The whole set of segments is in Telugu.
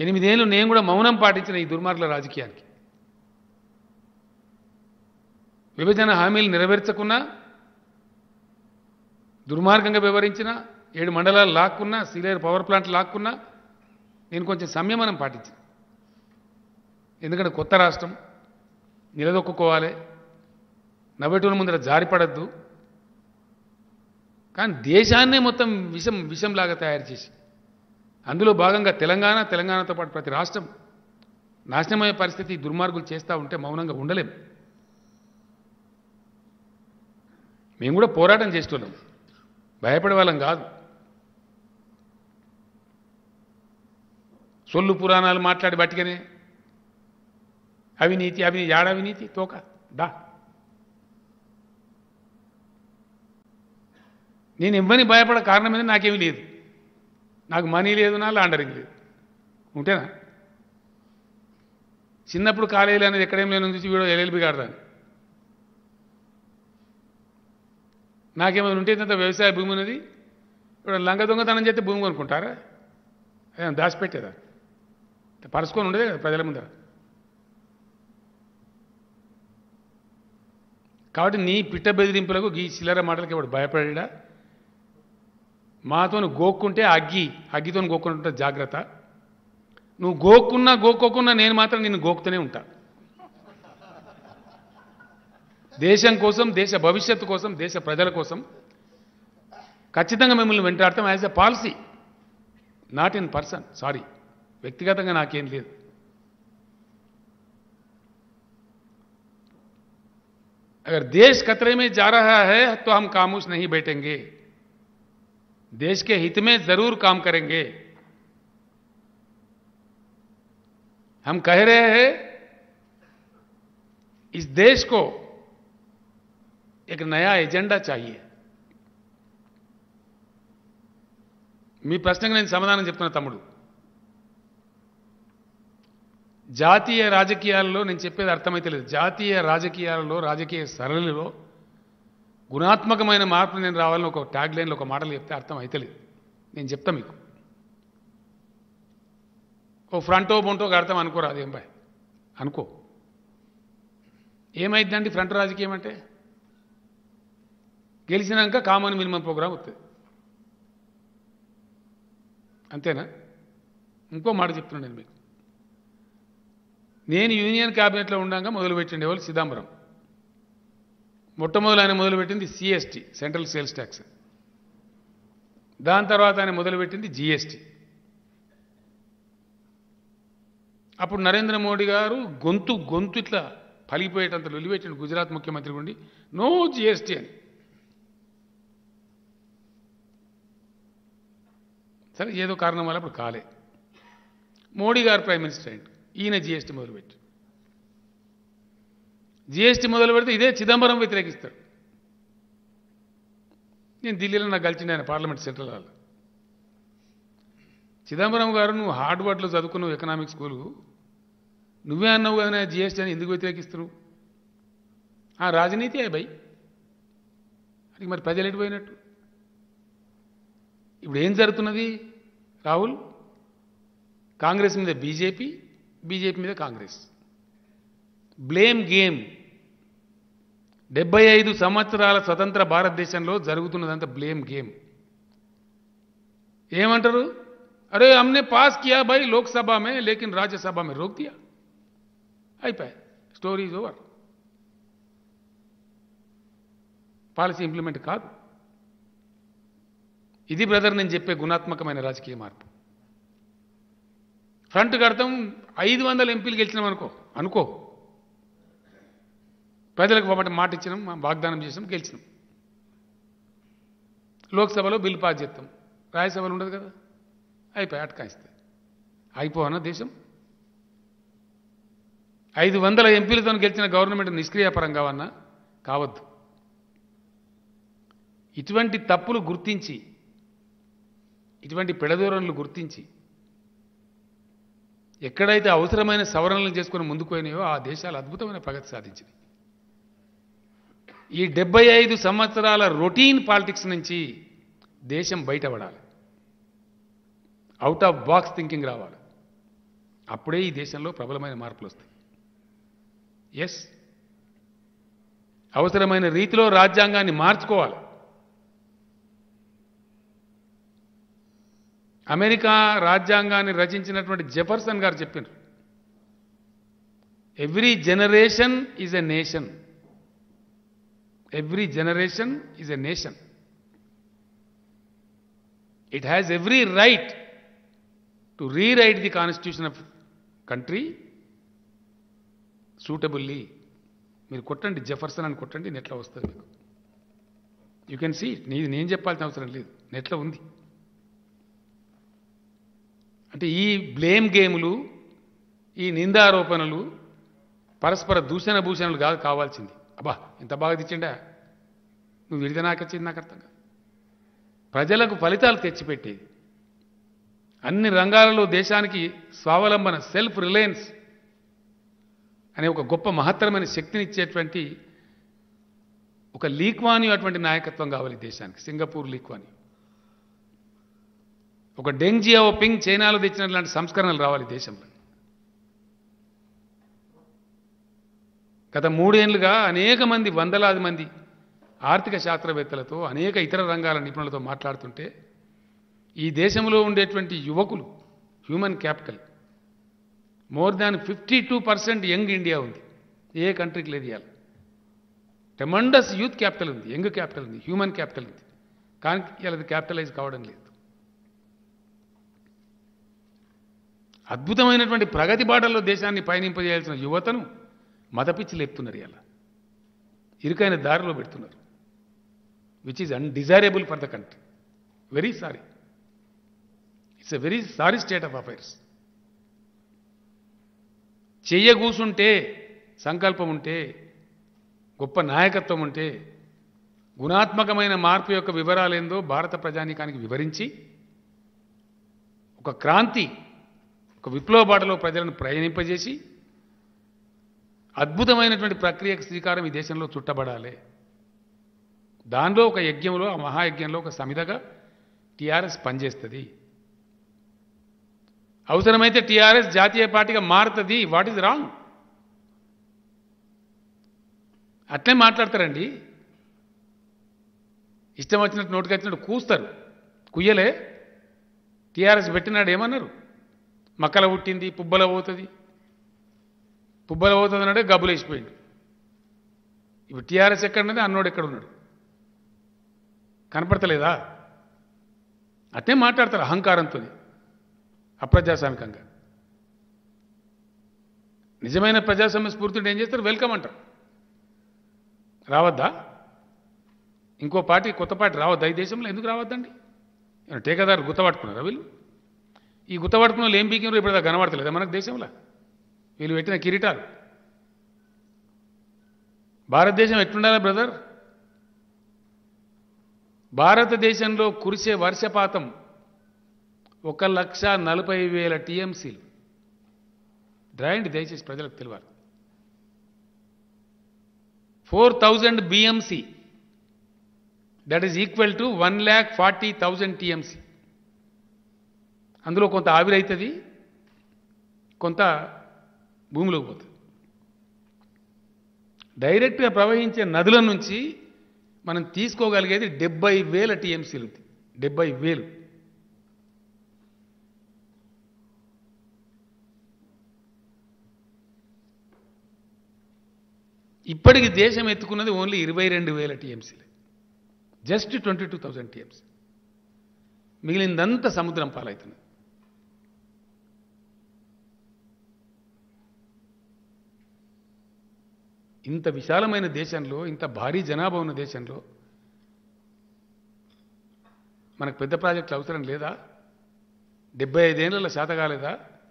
ఎనిమిదేళ్ళు నేను కూడా మౌనం పాటించిన ఈ దుర్మార్గుల రాజకీయానికి విభజన హామీలు నెరవేర్చకున్నా దుర్మార్గంగా వివరించిన ఏడు మండలాలు లాక్కున్నా సీలేరు పవర్ ప్లాంట్ లాక్కున్నా నేను కొంచెం సంయమనం పాటించాను ఎందుకంటే కొత్త రాష్ట్రం నిలదొక్కుకోవాలి నవ్వెటూల ముందర జారిపడద్దు కానీ దేశాన్నే మొత్తం విషం విషంలాగా తయారు చేసి అందులో భాగంగా తెలంగాణ తెలంగాణతో పాటు ప్రతి రాష్ట్రం నాశనమయ్యే పరిస్థితి ఈ దుర్మార్గులు చేస్తూ ఉంటే మౌనంగా ఉండలేం మేము కూడా పోరాటం చేస్తున్నాం భయపడే వాళ్ళం కాదు సొల్లు పురాణాలు మాట్లాడి బట్టికనే అవినీతి అవినీతి యాడ అవినీతి తోక దా నేను ఇవ్వని భయపడ కారణం మీద నాకేమీ లేదు నాకు మనీ లేదు నా లాండరింగ్ లేదు ఉంటేనా చిన్నప్పుడు కాలేజీలు అనేది ఎక్కడేం లేని చూసి వీడు ఎల్ఎల్బి కాడదాన్ని నాకేమైనా ఉంటే ఇంత వ్యవసాయ భూమి ఉన్నది ఇప్పుడు లంగ దొంగతనం చేస్తే భూమి కొనుక్కుంటారా అదే దాచిపెట్టేదా పరుచుకొని ఉండేదే కదా ప్రజల ముందర కాబట్టి నీ పిట్ట బెదిరింపులకు ఈ చిల్లర మాటలకి వాడు భయపడా మాతో గోక్కుంటే అగ్గి అగ్గితో గోక్కుంటుంటే జాగ్రత్త నువ్వు గోక్కున్నా గోక్కోకున్నా నేను మాత్రం నిన్ను గోకుతూనే ఉంటా దేశం కోసం దేశ భవిష్యత్తు కోసం దేశ ప్రజల కోసం ఖచ్చితంగా మిమ్మల్ని వెంటాడతాం as a policy not in person sorry వ్యక్తిగతంగా నాకేం లేదు अगर देश खतरे में जा रहा है तो हम खामोश नहीं बैठेंगे देश के हित में जरूर काम करेंगे हम कह रहे हैं इस देश को एक नया एजेंडा चाहिए మీ ప్రశ్నకు నేను సమాధానం చెప్తున్నా తమ్ముడు జాతీయ రాజకీయాల్లో నేను చెప్పేది అర్థమైతే లేదు జాతీయ రాజకీయాలలో రాజకీయ సరళిలో గుణాత్మకమైన మార్పు నేను రావాలని ఒక ట్యాగ్ లైన్లో ఒక మాటలు చెప్తే అర్థం అయితలేదు నేను చెప్తా మీకు ఓ ఫ్రంటో బొంటో అర్థం అనుకోరా అదేం బాయ్ అనుకో ఏమైందండి ఫ్రంట్ రాజకీయం అంటే గెలిచినాక కామన్ మినిమం ప్రోగ్రామ్ వస్తుంది అంతేనా ఇంకో మాట చెప్తున్నాను నేను మీకు నేను యూనియన్ క్యాబినెట్లో ఉండగా మొదలుపెట్టిండే వాళ్ళు సిదంబరం మొట్టమొదలు ఆయన మొదలుపెట్టింది సిఎస్టీ సెంట్రల్ సేల్స్ ట్యాక్స్ దాని తర్వాత ఆయన మొదలుపెట్టింది జిఎస్టీ అప్పుడు నరేంద్ర మోడీ గారు గొంతు గొంతు ఇట్లా పలిగిపోయేటంత లొలిపెట్టిండు గుజరాత్ ముఖ్యమంత్రి ఉండి నో జిఎస్టీ అని సరే ఏదో కారణం వల్ల అప్పుడు కాలే మోడీ గారు ప్రైమ్ మినిస్టర్ అయింది ఈయన జిఎస్టీ మొదలుపెట్టి జిఎస్టీ మొదలు పెడితే ఇదే చిదంబరం వ్యతిరేకిస్తాడు నేను ఢిల్లీలో నాకు కలిసింది ఆయన పార్లమెంట్ సెంట్రల్ హాల్ చిదంబరం గారు నువ్వు హార్డ్వర్డ్లో చదువుకున్నావు ఎకనామిక్ స్కూలు నువ్వే అన్నావు కదా జిఎస్టీ అని ఎందుకు వ్యతిరేకిస్తున్నావు ఆ రాజనీతి అయ్యి భయ్ అది మరి ప్రజలు ఎటుపోయినట్టు ఇప్పుడు ఏం జరుగుతున్నది రాహుల్ కాంగ్రెస్ మీద బీజేపీ బీజేపీ మీద కాంగ్రెస్ బ్లేమ్ గేమ్ డెబ్బై ఐదు సంవత్సరాల స్వతంత్ర భారతదేశంలో జరుగుతున్నదంతా బ్లేమ్ గేమ్ ఏమంటారు అరే हमने पास किया भाई लोकसभा में लेकिन राज्यसभा में रोक दिया అయిపోయి story is over policy implement కాదు ఇది బ్రదర్ నేను చెప్పే గుణాత్మకమైన రాజకీయ మార్పు ఫ్రంట్ కడతాం ఐదు వందల ఎంపీలు గెలిచినాం అనుకో అనుకో ప్రజలకు ఒకటి మాట ఇచ్చినాం వాగ్దానం చేసినాం గెలిచినాం లోక్సభలో బిల్ పాస్ చేస్తాం రాజ్యసభలో ఉండదు కదా అయిపోయి అటకాయిస్తాయి అయిపోవన్న దేశం ఐదు వందల ఎంపీలతో గెలిచిన గవర్నమెంట్ నిష్క్రియాపరం కావన్నా కావద్దు ఇటువంటి తప్పులు గుర్తించి ఇటువంటి పెడదూరణలు గుర్తించి ఎక్కడైతే అవసరమైన సవరణలు చేసుకుని ముందుకు పోయినాయో ఆ దేశాలు అద్భుతమైన ప్రగతి సాధించింది ఈ డెబ్బై ఐదు సంవత్సరాల రొటీన్ పాలిటిక్స్ నుంచి దేశం బయటపడాలి అవుట్ ఆఫ్ బాక్స్ థింకింగ్ రావాలి అప్పుడే ఈ దేశంలో ప్రబలమైన మార్పులు వస్తాయి ఎస్ అవసరమైన రీతిలో రాజ్యాంగాన్ని మార్చుకోవాలి అమెరికా రాజ్యాంగాన్ని రచించినటువంటి జెఫర్సన్ గారు చెప్పారు every generation is a nation every generation is a nation it has every right to rewrite the constitution of country suitably మీరు కొట్టండి జెఫర్సన్ అని కొట్టండి నెట్లో వస్తుంది మీకు యూ కెన్ సీ నీ నేను చెప్పాల్సిన అవసరం లేదు నెట్లో ఉంది అంటే ఈ బ్లేమ్ గేములు ఈ నిందారోపణలు పరస్పర దూషణ భూషణలు కాదు కావాల్సింది అబ్బా ఎంత బాగా తెచ్చిండా నువ్వు విడితే నాకు వచ్చింది నాకు అర్థం కాదు ప్రజలకు ఫలితాలు తెచ్చిపెట్టేది అన్ని రంగాలలో దేశానికి స్వావలంబన సెల్ఫ్ రిలయన్స్ అనే ఒక గొప్ప మహత్తరమైన శక్తిని ఇచ్చేటువంటి ఒక లీక్వాని అటువంటి నాయకత్వం కావాలి దేశానికి సింగపూర్ లీక్వాని ఒక డెంగ్ జియాఓ పింగ్ చైనాలో తెచ్చినట్లాంటి సంస్కరణలు రావాలి దేశంలో గత మూడేళ్లుగా అనేక మంది వందలాది మంది ఆర్థిక శాస్త్రవేత్తలతో అనేక ఇతర రంగాల నిపుణులతో మాట్లాడుతుంటే ఈ దేశంలో ఉండేటువంటి యువకులు human capital more than fifty two percent young India ఉంది ఏ కంట్రీకి లేదు ఇవాళ ట్రెమండస్ యూత్ క్యాపిటల్ ఉంది యంగ్ క్యాపిటల్ ఉంది హ్యూమన్ క్యాపిటల్ ఉంది కానీ ఇలా క్యాపిటలైజ్ కావడం లేదు అద్భుతమైనటువంటి ప్రగతి బాటల్లో దేశాన్ని పయనింపజేయాల్సిన యువతను మతపిచ్చి లేపుతున్నారు ఇలా ఇరుకైన దారిలో పెడుతున్నారు which is undesirable for the country very sorry it's a very sorry state of affairs చెయ్య కూసుంటే సంకల్పం ఉంటే గొప్ప నాయకత్వం ఉంటే గుణాత్మకమైన మార్పు యొక్క వివరాలేందో భారత ప్రజానీకానికి వివరించి ఒక క్రాంతి ఒక విప్లవ బాటలో ప్రజలను ప్రయాణింపజేసి అద్భుతమైనటువంటి ప్రక్రియకు శ్రీకారం ఈ దేశంలో చుట్టబడాలి దానిలో ఒక యజ్ఞంలో ఆ మహాయజ్ఞంలో ఒక సమిధగా టీఆర్ఎస్ పనిచేస్తుంది అవసరమైతే టీఆర్ఎస్ జాతీయ పార్టీగా మారుతుంది వాట్ ఈజ్ రాంగ్ అట్లే మాట్లాడతారండి ఇష్టం వచ్చినట్టు నోటికి వచ్చినట్టు కూస్తారు కుయ్యలే టీఆర్ఎస్ పెట్టినాడు ఏమన్నారు మక్కల పుట్టింది పుబ్బల పోతుంది పుబ్బల పోతుంది అన్నాడే గబ్బులు వేసిపోయింది ఇప్పుడు టీఆర్ఎస్ ఎక్కడున్నది అన్నోడు ఎక్కడ ఉన్నాడు కనపడతలేదా అట్టే మాట్లాడతారు అహంకారంతో అప్రజాస్వామికంగా నిజమైన ప్రజాస్వామ్య స్ఫూర్తిని ఏం చేస్తారు వెల్కమ్ అంటారు రావద్దా ఇంకో పార్టీ కొత్త పార్టీ రావద్దా ఈ దేశంలో ఎందుకు రావద్దండి ఏమైనా ఠేకాదారు గుత్తపట్టుకున్నారా వీళ్ళు ఈ గుత్తపట్టుకున్న వాళ్ళు ఏం పీకినారో ఇప్పుడు కనబడతలేదా మనకు దేశంలో వీళ్ళు పెట్టిన కిరీటాలు భారతదేశం ఎట్లుండాలి బ్రదర్ భారతదేశంలో కురిసే వర్షపాతం ఒక లక్ష నలభై వేల టీఎంసీలు డ్రాయండి దయచేసి ప్రజలకు తెలియాలి four thousand BMC that is equal to one lakh forty thousand TMC అందులో కొంత ఆవిరైతుంది కొంత భూమిలోకి పోతుంది డైరెక్ట్గా ప్రవహించే నదుల నుంచి మనం తీసుకోగలిగేది డెబ్బై వేల టీఎంసీలు ఉంది డెబ్బై వేలు ఇప్పటికి దేశం ఎత్తుకున్నది ఓన్లీ ఇరవై రెండు వేల టీఎంసీలే just twenty two thousand TMC మిగిలిందంతా సముద్రం పాలవుతుంది ఇంత విశాలమైన దేశంలో ఇంత భారీ జనాభా ఉన్న దేశంలో మనకు పెద్ద ప్రాజెక్టులు అవసరం లేదా డెబ్బై ఐదేళ్ల శాత కాలేదా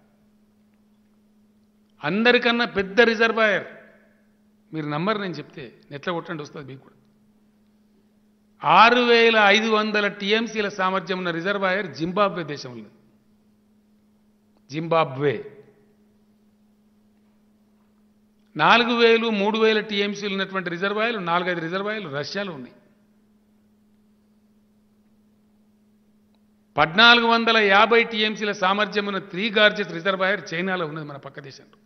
అందరికన్నా పెద్ద రిజర్వాయర్ మీరు నంబర్ నేను చెప్తే నెట్ల కొట్టండి వస్తుంది మీకు కూడా ఆరు వేల ఐదు వందల టీఎంసీల సామర్థ్యం ఉన్న రిజర్వాయర్ జింబాబ్వే దేశంలో జింబాబ్వే నాలుగు వేలు మూడు వేల టీఎంసీలు ఉన్నటువంటి రిజర్వాయర్లు నాలుగైదు రిజర్వాయర్లు రష్యాలో ఉన్నాయి పద్నాలుగు వందల యాభై టీఎంసీల సామర్థ్యం ఉన్న త్రీ గార్జెస్ రిజర్వాయర్ చైనాలో ఉన్నది మన పక్క దేశంలో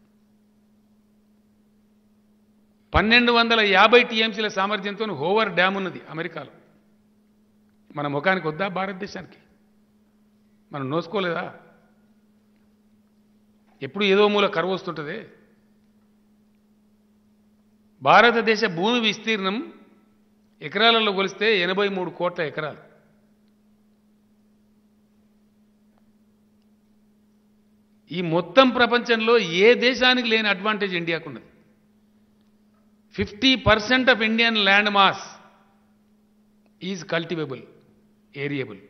పన్నెండు వందల యాభై టీఎంసీల సామర్థ్యంతో హోవర్ డ్యామ్ ఉన్నది అమెరికాలో మన ముఖానికి వద్దా భారతదేశానికి మనం నోసుకోలేదా ఎప్పుడు ఏదో మూల కరువు వస్తుంటుంది భారతదేశ భూమి విస్తీర్ణం ఎకరాలలో కొలిస్తే ఎనభై మూడు కోట్ల ఎకరాలు ఈ మొత్తం ప్రపంచంలో ఏ దేశానికి లేని అడ్వాంటేజ్ ఇండియాకు ఉన్నది fifty percent of Indian land mass is cultivable arable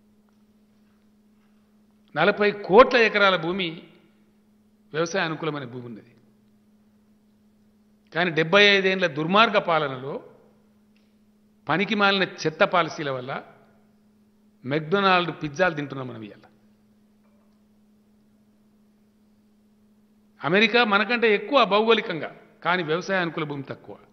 నలభై కోట్ల ఎకరాల భూమి వ్యవసాయ అనుకూలమైన భూమి ఉన్నది కానీ డెబ్బై ఐదేళ్ల దుర్మార్గ పాలనలో పనికి మాలిన చెత్త పాలసీల వల్ల మెక్డొనాల్డ్ పిజ్జాలు తింటున్నాం మనం ఇవాళ అమెరికా మనకంటే ఎక్కువ భౌగోళికంగా కానీ వ్యవసాయ అనుకూల భూమి తక్కువ